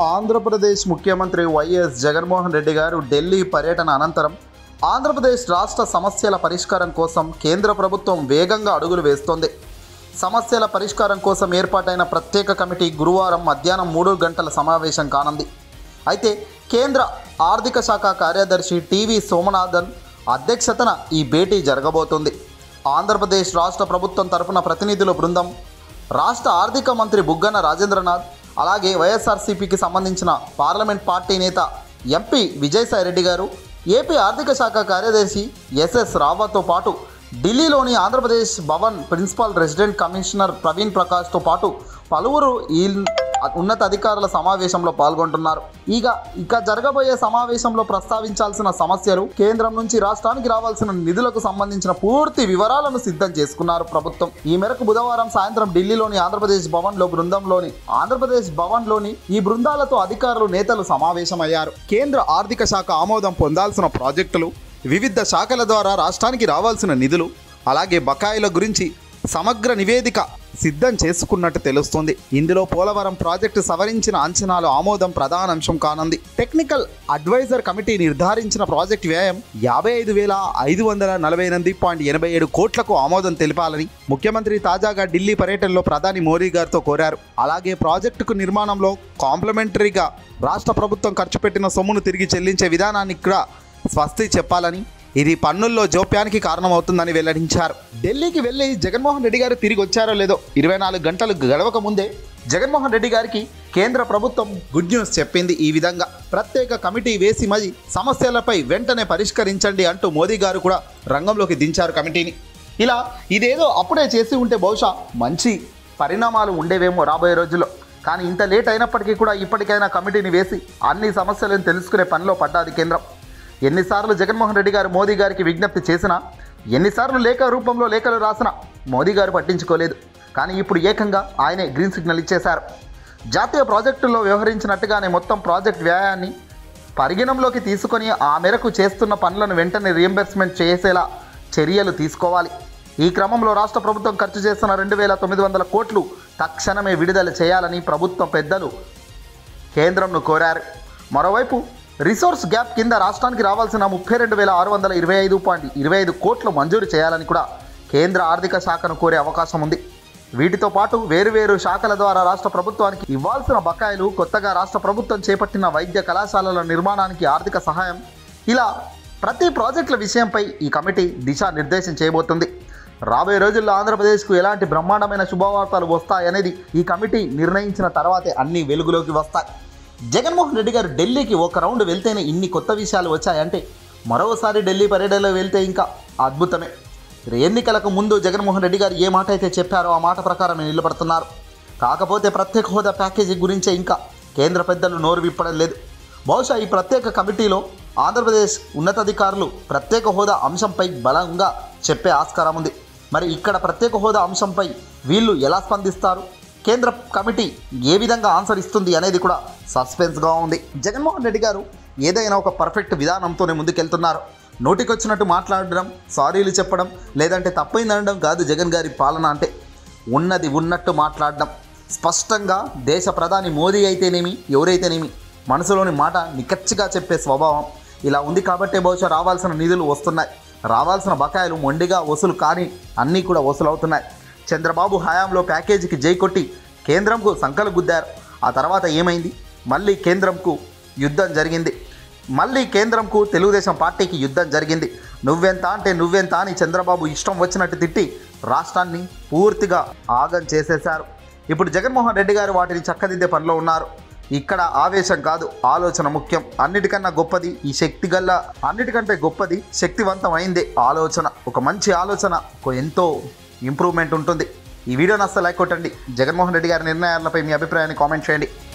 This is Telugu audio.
ఆంధ్రప్రదేశ్ ముఖ్యమంత్రి వైఎస్ జగన్మోహన్ రెడ్డి గారు ఢిల్లీ పర్యటన అనంతరం ఆంధ్రప్రదేశ్ రాష్ట్ర సమస్యల పరిష్కారం కోసం కేంద్ర ప్రభుత్వం వేగంగా అడుగులు వేస్తోంది సమస్యల పరిష్కారం కోసం ఏర్పాటైన ప్రత్యేక కమిటీ గురువారం మధ్యాహ్నం మూడు గంటల సమావేశం కానుంది అయితే కేంద్ర ఆర్థిక శాఖ కార్యదర్శి టీవీ సోమనాథన్ అధ్యక్షతన ఈ భేటీ జరగబోతుంది ఆంధ్రప్రదేశ్ రాష్ట్ర ప్రభుత్వం తరపున ప్రతినిధుల బృందం రాష్ట్ర ఆర్థిక మంత్రి బుగ్గన రాజేంద్రనాథ్ అలాగే వైఎస్ఆర్సీపీకి సంబంధించిన పార్లమెంట్ పార్టీ నేత ఎంపీ విజయసాయిరెడ్డి గారు ఏపీ ఆర్థిక శాఖ కార్యదర్శి ఎస్ఎస్ రావతో పాటు ఢిల్లీలోని Andhra Pradesh Bhavan principal resident commissioner Praveen ప్రకాష్తో పాటు పలువురు ఈ ఉన్నత అధికారుల సమావేశంలో పాల్గొంటున్నారు ఇక ఇక జరగబోయే సమావేశంలో ప్రస్తావించాల్సిన సమస్యలు కేంద్రం నుంచి రాష్ట్రానికి రావాల్సిన నిధులకు సంబంధించిన పూర్తి వివరాలను సిద్ధం చేసుకున్నారు ప్రభుత్వం ఈ మేరకు బుధవారం సాయంత్రం ఢిల్లీలోని ఆంధ్రప్రదేశ్ భవన్లో బృందంలోని ఆంధ్రప్రదేశ్ భవన్లోని ఈ బృందాలతో అధికారులు నేతలు సమావేశమయ్యారు కేంద్ర ఆర్థిక శాఖ ఆమోదం పొందాల్సిన ప్రాజెక్టులు వివిధ శాఖల ద్వారా రాష్ట్రానికి రావాల్సిన నిధులు అలాగే బకాయిల గురించి సమగ్ర నివేదిక సిద్ధం చేసుకున్నట్టు తెలుస్తోంది ఇందులో పోలవరం ప్రాజెక్టు సవరించిన అంచనాలు ఆమోదం ప్రధాన అంశం కానుంది టెక్నికల్ అడ్వైజర్ కమిటీ నిర్ధారించిన ప్రాజెక్ట్ వ్యయం యాభై ఐదు వేల ఐదు వందల నలభై ఎనిమిది పాయింట్ ఎనభై ఏడు కోట్లకు ఆమోదం తెలిపాలని ముఖ్యమంత్రి తాజాగా ఢిల్లీ పర్యటనలో ప్రధాని మోదీ గారితో కోరారు అలాగే ప్రాజెక్టుకు నిర్మాణంలో కాంప్లిమెంటరీగా రాష్ట్ర ప్రభుత్వం ఖర్చు పెట్టిన సొమ్మును తిరిగి చెల్లించే విధానానికి కూడా స్వస్తి చెప్పాలని ఇది పన్నుల్లో జోప్యానికి కారణమవుతుందని వెల్లడించారు ఢిల్లీకి వెళ్ళి జగన్మోహన్ రెడ్డి గారు తిరిగి వచ్చారో లేదో ఇరవై నాలుగు గంటలు గడవక ముందే జగన్మోహన్ రెడ్డి గారికి కేంద్ర ప్రభుత్వం గుడ్ న్యూస్ చెప్పింది ఈ విధంగా ప్రత్యేక కమిటీ వేసి మరి సమస్యలపై వెంటనే పరిష్కరించండి అంటూ మోదీ గారు కూడా రంగంలోకి దించారు కమిటీని ఇలా ఇదేదో అప్పుడే చేసి ఉంటే బహుశా మంచి పరిణామాలు ఉండేవేమో రాబోయే రోజుల్లో కానీ ఇంత లేట్ అయినప్పటికీ కూడా ఇప్పటికైనా కమిటీని వేసి అన్ని సమస్యలను తెలుసుకునే పనిలో పడ్డాది కేంద్రం ఎన్నిసార్లు జగన్మోహన్ రెడ్డి గారు మోదీ గారికి విజ్ఞప్తి చేసినా ఎన్నిసార్లు లేఖ రూపంలో లేఖలు రాసినా మోదీ గారు పట్టించుకోలేదు కానీ ఇప్పుడు ఏకంగా ఆయనే గ్రీన్ సిగ్నల్ ఇచ్చేశారు జాతీయ ప్రాజెక్టుల్లో వ్యవహరించినట్టుగానే మొత్తం ప్రాజెక్ట్ వ్యయాన్ని పరిగణంలోకి తీసుకొని ఆ మేరకు చేస్తున్న పనులను వెంటనే రియంబర్స్మెంట్ చేసేలా చర్యలు తీసుకోవాలి ఈ క్రమంలో రాష్ట్ర ప్రభుత్వం ఖర్చు చేస్తున్న రెండు వేల తొమ్మిది వందల కోట్లు తక్షణమే విడుదల చేయాలని ప్రభుత్వ పెద్దలు కేంద్రంను కోరారు మరోవైపు రిసోర్స్ గ్యాప్ కింద రాష్ట్రానికి రావాల్సిన ముప్పై రెండు వేల ఆరు వందల ఇరవై ఐదు పాయింట్ ఇరవై ఐదు కోట్లు మంజూరు చేయాలని కూడా కేంద్ర ఆర్థిక శాఖను కోరే అవకాశం ఉంది వీటితో పాటు వేరువేరు శాఖల ద్వారా రాష్ట్ర ప్రభుత్వానికి ఇవ్వాల్సిన బకాయిలు కొత్తగా రాష్ట్ర ప్రభుత్వం చేపట్టిన వైద్య కళాశాలల నిర్మాణానికి ఆర్థిక సహాయం ఇలా ప్రతి ప్రాజెక్టుల విషయంపై ఈ కమిటీ దిశానిర్దేశం చేయబోతుంది రాబోయే రోజుల్లో ఆంధ్రప్రదేశ్కు ఎలాంటి బ్రహ్మాండమైన శుభవార్తలు వస్తాయనేది ఈ కమిటీ నిర్ణయించిన తర్వాతే అన్ని వెలుగులోకి వస్తాయి జగన్మోహన్ రెడ్డి గారు ఢిల్లీకి ఒక రౌండ్ వెళ్తేనే ఇన్ని కొత్త విషయాలు వచ్చాయంటే మరోసారి ఢిల్లీ పర్యటనలో వెళ్తే ఇంకా అద్భుతమే ఎన్నికలకు ముందు జగన్మోహన్ రెడ్డి గారు ఏ మాట అయితే చెప్పారో ఆ మాట ప్రకారం నిలబడుతున్నారు కాకపోతే ప్రత్యేక హోదా ప్యాకేజీ గురించే ఇంకా కేంద్ర పెద్దలు నోరు విప్పడం లేదు బహుశా ఈ ప్రత్యేక కమిటీలో ఆంధ్రప్రదేశ్ ఉన్నతాధికారులు ప్రత్యేక హోదా అంశంపై బలంగా చెప్పే ఆస్కారం ఉంది మరి ఇక్కడ ప్రత్యేక హోదా అంశంపై వీళ్ళు ఎలా స్పందిస్తారు కేంద్ర కమిటీ ఏ విధంగా ఆన్సర్ ఇస్తుంది అనేది కూడా సస్పెన్స్గా ఉంది జగన్మోహన్ రెడ్డి గారు ఏదైనా ఒక పర్ఫెక్ట్ విధానంతోనే ముందుకెళ్తున్నారు నోటికొచ్చినట్టు మాట్లాడడం సారీలు చెప్పడం లేదంటే తప్పైందనడం కాదు జగన్ గారి పాలన అంటే ఉన్నది ఉన్నట్టు మాట్లాడడం స్పష్టంగా దేశ ప్రధాని మోదీ అయితేనేమి ఎవరైతేనేమి మనసులోని మాట నికచ్చిగా చెప్పే స్వభావం ఇలా ఉంది కాబట్టే బహుశా రావాల్సిన నిధులు వస్తున్నాయి రావాల్సిన బకాయిలు మొండిగా వసూలు కానీ అన్నీ కూడా వసూలు అవుతున్నాయి చంద్రబాబు హయాంలో ప్యాకేజీకి జై కొట్టి కేంద్రంకు సంకలు గుద్దారు ఆ తర్వాత ఏమైంది మళ్ళీ కేంద్రంకు యుద్ధం జరిగింది మళ్ళీ కేంద్రంకు తెలుగుదేశం పార్టీకి యుద్ధం జరిగింది నువ్వెంత అంటే నువ్వెంత అని చంద్రబాబు ఇష్టం వచ్చినట్టు తిట్టి రాష్ట్రాన్ని పూర్తిగా ఆగం చేసేశారు ఇప్పుడు జగన్మోహన్ రెడ్డి గారు వాటిని చక్కదిద్దే పనిలో ఉన్నారు ఇక్కడ ఆవేశం కాదు ఆలోచన ముఖ్యం అన్నిటికన్నా గొప్పది ఈ శక్తి గల్ల అన్నిటికంటే గొప్పది శక్తివంతం అయిందే ఆలోచన ఒక మంచి ఆలోచన ఒక ఎంతో ఇంప్రూవ్మెంట్ ఉంటుంది ఈ వీడియోని అస్సలు లైక్ కొట్టండి జగన్మోహన్ రెడ్డి గారి నిర్ణయాలపై మీ అభిప్రాయాన్ని కామెంట్ చేయండి